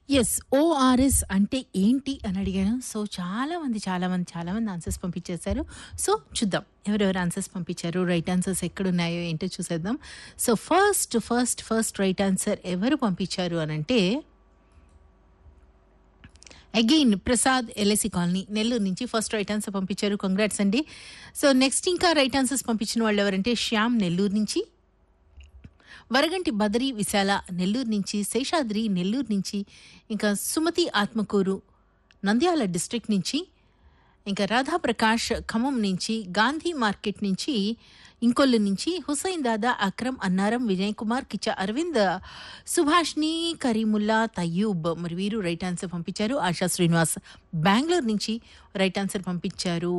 Yes. ORS అంటే ఏంటి అని అడిగాను. సో, చాలా మంది, చాలా మంది, చాలా మంది ఆన్సర్స్ పంపించేశారు. సో, చూద్దాం ఎవరెవరు ఆన్సర్స్ పంపించారు, రైట్ ఆన్సర్స్ ఎక్కడున్నాయో ఏంటో చూసేద్దాం. So, first, first, first right answer ఎవరు పంపించారు అనంటే again Prasad LIC colony Nellore నుంచి ఫస్ట్ రైట్ ఆన్సర్ పంపించారు. కంగ్రాట్స్ అండి. సో, నెక్స్ట్ ఇంకా రైట్ ఆన్సర్స్ పంపించిన వాళ్ళు ఎవరంటే శ్యామ్ నెల్లూరు నుంచి వరగంటి బదరి విశాల నెల్లూరు నుంచి శేషాద్రి నెల్లూరు నుంచి ఇంకా సుమతి ఆత్మకూరు నంద్యాల డిస్ట్రిక్ట్ నుంచి ఇంకా రాధాప్రకాష్ ఖమ్మం నుంచి గాంధీ మార్కెట్ నుంచి ఇంకొల్లు నుంచి హుసైన్ దాదా అక్రమ్ అన్నారం విజయ్ కుమార్ కిచ్చ అరవింద్ సుభాష్ని కరీముల్లా తయ్యూబ్ మరి వీరు రైట్ ఆన్సర్ పంపించారు ఆశా శ్రీనివాస్ బెంగళూరు నుంచి రైట్ ఆన్సర్ పంపించారు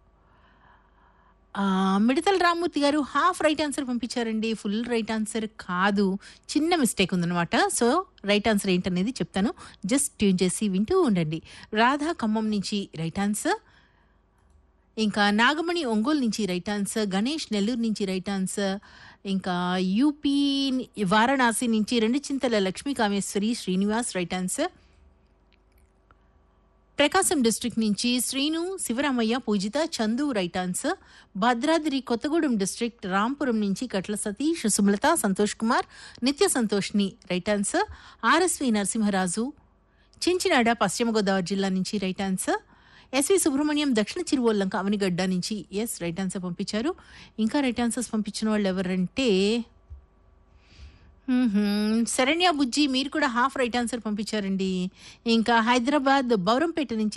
ఆ, Midathala Rammurthy garu half right answer పంపించారండి ఫుల్ రైట్ ఆన్సర్ కాదు చిన్న మిస్టేక్ ఉందన్నమాట సో రైట్ ఆన్సర్ ఏంటనేది చెప్తాను జస్ట్ ట్యూన్ చేసి వింటూ ఉండండి రాధా ఖమ్మం నుంచి రైట్ ఆన్సర్ ఇంకా నాగమణి ఒంగోలు నుంచి రైట్ ఆన్సర్ గణేష్ నెల్లూరు నుంచి రైట్ ఆన్సర్ ఇంకా యూపీ వారణాసి నుంచి రెండు Chintala Lakshmi Kameswari Srinivas right answer Prakasam district నుంచి Srinu Sivaramayya Poojitha Chandu right answer Bhadradri Kothagudem district Rampuram నుంచి Katla Satish Sumalatha Santosh Kumar Nitya Santoshni right answer RSV Narasimharaju Chinchinada Paschima Godavari జిల్లా నుంచి రైట్ ఆన్సర్ ఎస్వి సుబ్రహ్మణ్యం దక్షిణ చిరువల్లంక అవనిగడ్డ నుంచి ఎస్ రైట్ ఆన్సర్ పంపించారు ఇంకా రైట్ ఆన్సర్స్ పంపించిన వాళ్ళు ఎవరంటే మ్మ్హ్మ్. శరణ్య బుజ్జి మీరు కూడా హాఫ్ రైట్ ఆన్సర్ పంపించారండి ఇంకా హైదరాబాద్ బౌరంపేట నుంచి